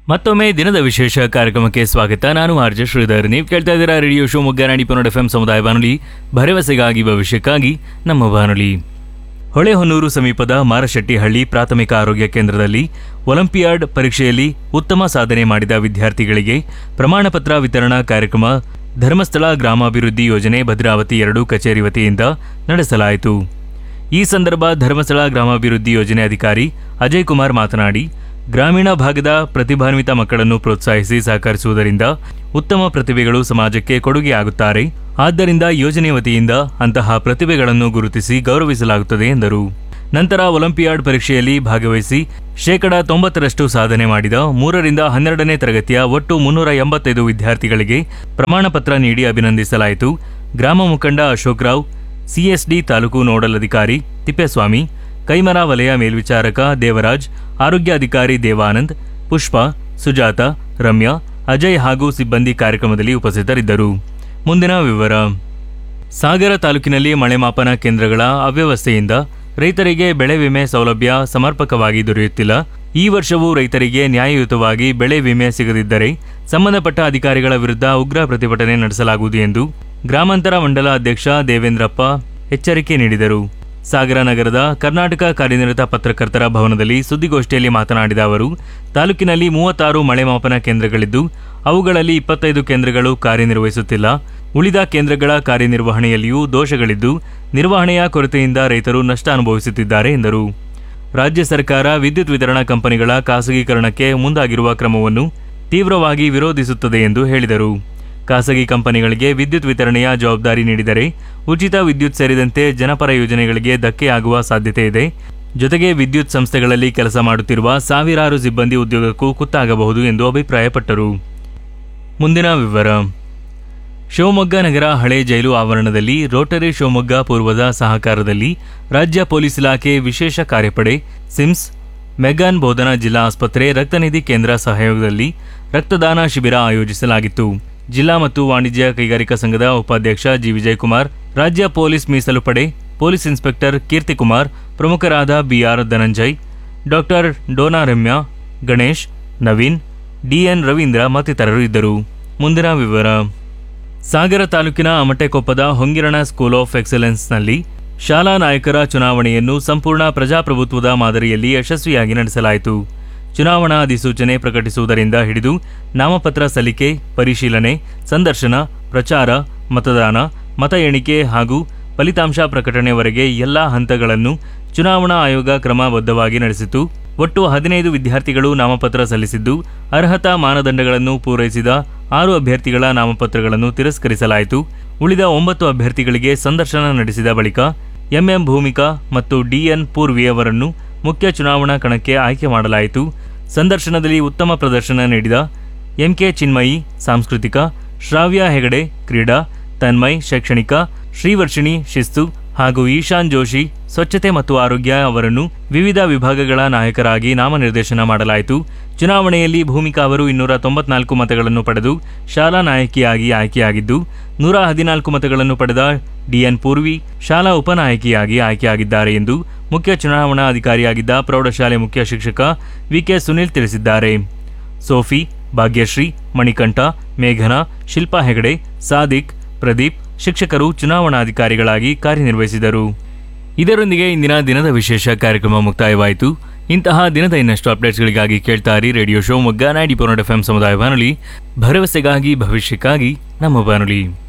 ಮತ್ತೊಮ್ಮೆ ದಿನದ ವಿಶೇಷ ಕಾರ್ಯಕ್ರಮಕ್ಕೆ ಸ್ವಾಗತ ನಾನು ಆರ್ಜೆ ಶ್ರೀಧರ್ ನೀವು ಕೇಳ್ತಾ ಇದ್ದೀರಾ ರೇಡಿಯೋ ಶಿವಮೊಗ್ಗ ನಾಡಿ ಪನ್ನಡ ಎಫ್ ಸಮುದಾಯ ಬಾನುಲಿ ಭರವಸೆಗಾಗಿ ಭವಿಷ್ಯಕ್ಕಾಗಿ ನಮ್ಮ ಬಾನುಲಿ ಹೊಳೆಹೊನ್ನೂರು ಸಮೀಪದ ಮಾರಶೆಟ್ಟಿಹಳ್ಳಿ ಪ್ರಾಥಮಿಕ ಆರೋಗ್ಯ ಕೇಂದ್ರದಲ್ಲಿ ಒಲಿಂಪಿಯಾಡ್ ಪರೀಕ್ಷೆಯಲ್ಲಿ ಉತ್ತಮ ಸಾಧನೆ ಮಾಡಿದ ವಿದ್ಯಾರ್ಥಿಗಳಿಗೆ ಪ್ರಮಾಣ ಪತ್ರ ವಿತರಣಾ ಕಾರ್ಯಕ್ರಮ ಧರ್ಮಸ್ಥಳ ಗ್ರಾಮಾಭಿವೃದ್ಧಿ ಯೋಜನೆ ಭದ್ರಾವತಿ ಎರಡು ಕಚೇರಿ ವತಿಯಿಂದ ನಡೆಸಲಾಯಿತು ಈ ಸಂದರ್ಭ ಧರ್ಮಸ್ಥಳ ಗ್ರಾಮಾಭಿವೃದ್ಧಿ ಯೋಜನೆ ಅಧಿಕಾರಿ ಅಜಯ್ ಕುಮಾರ್ ಮಾತನಾಡಿ ಗ್ರಾಮೀಣ ಭಾಗದ ಪ್ರತಿಭಾನ್ವಿತ ಮಕ್ಕಳನ್ನು ಪ್ರೋತ್ಸಾಹಿಸಿ ಸಹಕರಿಸುವುದರಿಂದ ಉತ್ತಮ ಪ್ರತಿಭೆಗಳು ಸಮಾಜಕ್ಕೆ ಕೊಡುಗೆಯಾಗುತ್ತಾರೆ ಆದ್ದರಿಂದ ಯೋಜನೆ ವತಿಯಿಂದ ಅಂತಹ ಪ್ರತಿಭೆಗಳನ್ನು ಗುರುತಿಸಿ ಗೌರವಿಸಲಾಗುತ್ತದೆ ಎಂದರು ನಂತರ ಒಲಿಂಪಿಯಾಡ್ ಪರೀಕ್ಷೆಯಲ್ಲಿ ಭಾಗವಹಿಸಿ ಶೇಕಡ ತೊಂಬತ್ತರಷ್ಟು ಸಾಧನೆ ಮಾಡಿದ ಮೂರರಿಂದ ಹನ್ನೆರಡನೇ ತರಗತಿಯ ಒಟ್ಟು ಮುನ್ನೂರ ಎಂಬತ್ತೈದು ವಿದ್ಯಾರ್ಥಿಗಳಿಗೆ ಪ್ರಮಾಣ ಪತ್ರ ನೀಡಿ ಅಭಿನಂದಿಸಲಾಯಿತು ಗ್ರಾಮ ಮುಖಂಡ ಅಶೋಕ್ ರಾವ್ ಸಿಎಸ್ಡಿ ತಾಲೂಕು ನೋಡಲ್ ಅಧಿಕಾರಿ ತಿಪ್ಪೇಸ್ವಾಮಿ ಕೈಮರ ವಲಯ ಮೇಲ್ವಿಚಾರಕ ದೇವರಾಜ್ ಆರೋಗ್ಯ ಅಧಿಕಾರಿ ದೇವಾನಂದ್ ಪುಷ್ಪ ಸುಜಾತ ರಮ್ಯಾ ಅಜಯ್ ಹಾಗೂ ಸಿಬ್ಬಂದಿ ಕಾರ್ಯಕ್ರಮದಲ್ಲಿ ಉಪಸ್ಥಿತರಿದ್ದರು ಮುಂದಿನ ವಿವರ ಸಾಗರ ತಾಲೂಕಿನಲ್ಲಿ ಮಳೆ ಮಾಪನ ಕೇಂದ್ರಗಳ ಅವ್ಯವಸ್ಥೆಯಿಂದ ರೈತರಿಗೆ ಬೆಳೆ ವಿಮೆ ಸೌಲಭ್ಯ ಸಮರ್ಪಕವಾಗಿ ದೊರೆಯುತ್ತಿಲ್ಲ ಈ ವರ್ಷವೂ ರೈತರಿಗೆ ನ್ಯಾಯಯುತವಾಗಿ ಬೆಳೆ ವಿಮೆ ಸಿಗದಿದ್ದರೆ ಸಂಬಂಧಪಟ್ಟ ಅಧಿಕಾರಿಗಳ ವಿರುದ್ಧ ಉಗ್ರ ಪ್ರತಿಭಟನೆ ನಡೆಸಲಾಗುವುದು ಎಂದು ಗ್ರಾಮಾಂತರ ಮಂಡಲ ಅಧ್ಯಕ್ಷ ದೇವೇಂದ್ರಪ್ಪ ಎಚ್ಚರಿಕೆ ನೀಡಿದರು ಸಾಗರ ನಗರದ ಕರ್ನಾಟಕ ಕಾರ್ಯನಿರತ ಪತ್ರಕರ್ತರ ಭವನದಲ್ಲಿ ಸುದ್ದಿಗೋಷ್ಠಿಯಲ್ಲಿ ಮಾತನಾಡಿದ ಅವರು ತಾಲೂಕಿನಲ್ಲಿ ಮೂವತ್ತಾರು ಮಳೆ ಮಾಪನ ಕೇಂದ್ರಗಳಿದ್ದು ಅವುಗಳಲ್ಲಿ ಇಪ್ಪತ್ತೈದು ಕೇಂದ್ರಗಳು ಕಾರ್ಯನಿರ್ವಹಿಸುತ್ತಿಲ್ಲ ಉಳಿದ ಕೇಂದ್ರಗಳ ಕಾರ್ಯನಿರ್ವಹಣೆಯಲ್ಲಿಯೂ ದೋಷಗಳಿದ್ದು ನಿರ್ವಹಣೆಯ ಕೊರತೆಯಿಂದ ರೈತರು ನಷ್ಟ ಅನುಭವಿಸುತ್ತಿದ್ದಾರೆ ಎಂದರು ರಾಜ್ಯ ಸರ್ಕಾರ ವಿದ್ಯುತ್ ವಿತರಣಾ ಕಂಪನಿಗಳ ಖಾಸಗೀಕರಣಕ್ಕೆ ಮುಂದಾಗಿರುವ ಕ್ರಮವನ್ನು ತೀವ್ರವಾಗಿ ವಿರೋಧಿಸುತ್ತದೆ ಎಂದು ಹೇಳಿದರು ಖಾಸಗಿ ಕಂಪನಿಗಳಿಗೆ ವಿದ್ಯುತ್ ವಿತರಣೆಯ ಜವಾಬ್ದಾರಿ ನೀಡಿದರೆ ಉಚಿತ ವಿದ್ಯುತ್ ಸೇರಿದಂತೆ ಜನಪರ ಯೋಜನೆಗಳಿಗೆ ಧಕ್ಕೆಯಾಗುವ ಸಾಧ್ಯತೆ ಇದೆ ಜೊತೆಗೆ ವಿದ್ಯುತ್ ಸಂಸ್ಥೆಗಳಲ್ಲಿ ಕೆಲಸ ಮಾಡುತ್ತಿರುವ ಸಾವಿರಾರು ಸಿಬ್ಬಂದಿ ಉದ್ಯೋಗಕ್ಕೂ ಕುತ್ತಾಗಬಹುದು ಎಂದು ಅಭಿಪ್ರಾಯಪಟ್ಟರು ಮುಂದಿನ ವಿವರ ಶಿವಮೊಗ್ಗ ನಗರ ಹಳೆ ಜೈಲು ಆವರಣದಲ್ಲಿ ರೋಟರಿ ಶಿವಮೊಗ್ಗ ಪೂರ್ವದ ಸಹಕಾರದಲ್ಲಿ ರಾಜ್ಯ ಪೊಲೀಸ್ ಇಲಾಖೆ ವಿಶೇಷ ಕಾರ್ಯಪಡೆ ಸಿಮ್ಸ್ ಮೆಗಾನ್ ಬೋಧನಾ ಜಿಲ್ಲಾ ಆಸ್ಪತ್ರೆ ರಕ್ತನಿಧಿ ಕೇಂದ್ರ ಸಹಯೋಗದಲ್ಲಿ ರಕ್ತದಾನ ಶಿಬಿರ ಆಯೋಜಿಸಲಾಗಿತ್ತು ಜಿಲ್ಲಾ ಮತ್ತು ವಾಣಿಜ್ಯ ಕೈಗಾರಿಕಾ ಸಂಘದ ಉಪಾಧ್ಯಕ್ಷ ಜಿ ವಿಜಯಕುಮಾರ್ ರಾಜ್ಯ ಪೊಲೀಸ್ ಮೀಸಲು ಪಡೆ ಪೊಲೀಸ್ ಇನ್ಸ್ಪೆಕ್ಟರ್ ಕೀರ್ತಿಕುಮಾರ್ ಪ್ರಮುಖರಾದ BR Dhananjay doctor Dona Ramya Ganesh Naveen DN Ravindra ಮತ್ತಿತರರು ಇದ್ದರು ಮುಂದಿನ ವಿವರ ಸಾಗರ ತಾಲೂಕಿನ ಅಮಟೆಕೊಪ್ಪದ ಹೊಂಗಿರಣ ಸ್ಕೂಲ್ ಆಫ್ ಎಕ್ಸಲೆನ್ಸ್ನಲ್ಲಿ ಶಾಲಾ ನಾಯಕರ ಚುನಾವಣೆಯನ್ನು ಸಂಪೂರ್ಣ ಪ್ರಜಾಪ್ರಭುತ್ವದ ಮಾದರಿಯಲ್ಲಿ ಯಶಸ್ವಿಯಾಗಿ ನಡೆಸಲಾಯಿತು ಚುನಾವಣಾ ಅಧಿಸೂಚನೆ ಪ್ರಕಟಿಸುವುದರಿಂದ ಹಿಡಿದು ನಾಮಪತ್ರ ಸಲ್ಲಿಕೆ ಪರಿಶೀಲನೆ ಸಂದರ್ಶನ ಪ್ರಚಾರ ಮತದಾನ ಮತ ಎಣಿಕೆ ಹಾಗೂ ಫಲಿತಾಂಶ ಪ್ರಕಟಣೆವರೆಗೆ ಎಲ್ಲಾ ಹಂತಗಳನ್ನು ಚುನಾವಣಾ ಆಯೋಗ ಕ್ರಮಬದ್ಧವಾಗಿ ನಡೆಸಿತು ಒಟ್ಟು ಹದಿನೈದು ವಿದ್ಯಾರ್ಥಿಗಳು ನಾಮಪತ್ರ ಸಲ್ಲಿಸಿದ್ದು ಅರ್ಹತಾ ಮಾನದಂಡಗಳನ್ನು ಪೂರೈಸಿದ ಆರು ಅಭ್ಯರ್ಥಿಗಳ ನಾಮಪತ್ರಗಳನ್ನು ತಿರಸ್ಕರಿಸಲಾಯಿತು ಉಳಿದ ಒಂಬತ್ತು ಅಭ್ಯರ್ಥಿಗಳಿಗೆ ಸಂದರ್ಶನ ನಡೆಸಿದ ಬಳಿಕ ಎಂಎಂ ಭೂಮಿಕಾ ಮತ್ತು ಡಿಎನ್ ಪೂರ್ವಿ ಅವರನ್ನು ಮುಖ್ಯ ಚುನಾವಣಾ ಕಣಕ್ಕೆ ಆಯ್ಕೆ ಮಾಡಲಾಯಿತು ಸಂದರ್ಶನದಲ್ಲಿ ಉತ್ತಮ ಪ್ರದರ್ಶನ ನೀಡಿದ ಎಂಕೆ ಚಿನ್ಮಯಿ ಸಾಂಸ್ಕೃತಿಕ ಶ್ರಾವ್ಯ ಹೆಗಡೆ ಕ್ರೀಡಾ ತನ್ಮಯ್ ಶೈಕ್ಷಣಿಕ ಶ್ರೀವರ್ಷಿಣಿ ಶಿಸ್ತು ಹಾಗೂ ಈಶಾನ್ ಜೋಶಿ ಸ್ವಚ್ಛತೆ ಮತ್ತು ಆರೋಗ್ಯ ಅವರನ್ನು ವಿವಿಧ ವಿಭಾಗಗಳ ನಾಯಕರಾಗಿ ನಾಮನಿರ್ದೇಶನ ಮಾಡಲಾಯಿತು ಚುನಾವಣೆಯಲ್ಲಿ ಭೂಮಿಕಾ ಅವರು ಇನ್ನೂರ ತೊಂಬತ್ನಾಲ್ಕು ಮತಗಳನ್ನು ಪಡೆದು ಶಾಲಾ ನಾಯಕಿಯಾಗಿ ಆಯ್ಕೆಯಾಗಿದ್ದು ನೂರ ಹದಿನಾಲ್ಕು ಮತಗಳನ್ನು ಪಡೆದ ಡಿಎನ್ ಪೂರ್ವಿ ಶಾಲಾ ಉಪನಾಯಕಿಯಾಗಿ ಆಯ್ಕೆಯಾಗಿದ್ದಾರೆ ಎಂದು ಮುಖ್ಯ ಚುನಾವಣಾ ಅಧಿಕಾರಿಯಾಗಿದ್ದ ಪ್ರೌಢಶಾಲೆ ಮುಖ್ಯ ಶಿಕ್ಷಕ ವಿಕೆ ಸುನಿಲ್ ತಿಳಿಸಿದ್ದಾರೆ ಸೋಫಿ ಭಾಗ್ಯಶ್ರೀ ಮಣಿಕಂಠ ಮೇಘನಾ ಶಿಲ್ಪಾ ಹೆಗಡೆ ಸಾದಿಕ್ ಪ್ರದೀಪ್ ಶಿಕ್ಷಕರು ಚುನಾವಣಾಧಿಕಾರಿಗಳಾಗಿ ಕಾರ್ಯನಿರ್ವಹಿಸಿದರು ಇದರೊಂದಿಗೆ ಇಂದಿನ ದಿನದ ವಿಶೇಷ ಕಾರ್ಯಕ್ರಮ ಮುಕ್ತಾಯವಾಯಿತು ಇಂತಹ ದಿನದ ಇನ್ನಷ್ಟು ಅಪ್ಡೇಟ್ಸ್ಗಳಿಗಾಗಿ ಕೇಳ್ತಾರಿ radio Shivamogga ninety four F M ಸಮುದಾಯ ಬಾನುಲಿ ಭರವಸೆಗಾಗಿ ಭವಿಷ್ಯಕ್ಕಾಗಿ ನಮ್ಮ ಬಾನುಲಿ